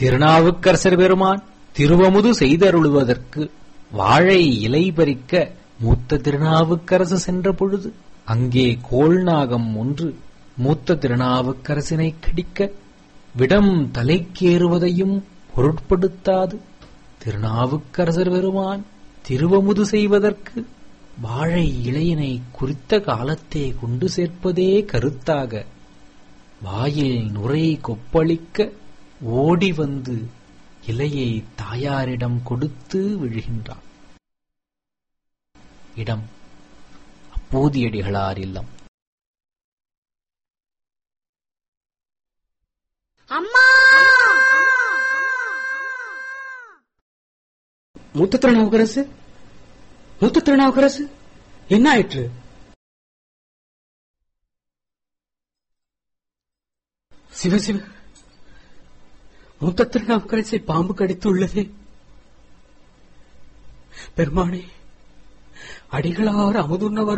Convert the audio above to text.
திருநாவுக்கரசர் பெருமான் திருவமுது செய்தருளுவதற்கு வாழை இலை பறிக்க மூத்த திருநாவுக்கரசு சென்ற பொழுது அங்கே கோள்நாகம் ஒன்று மூத்த திருநாவுக்கரசினை கடிக்க விடம் தலைக்கேறுவதையும் பொருட்படுத்தாது திருநாவுக்கரசர் பெருமான் திருவமுது செய்வதற்கு வாழை இலையினை குறித்த காலத்தே கொண்டு சேர்ப்பதே கருத்தாக வாயில் நுரை கொப்பளிக்க ஓடி வந்து இலையை தாயாரிடம் கொடுத்து விழுகின்றான் இடம் அப்போதியடிகளார் இல்லம் அம்மா மூத்த திருநாவுக்கரசு மூத்த திருநாவுக்கரசு என்ன ஆயிற்று சிவ சிவ மூத்த திருநாவுக்கரசை பாம்பு கடித்துள்ளதே பெருமானே அடிகளார் அமுதுண்ணவர்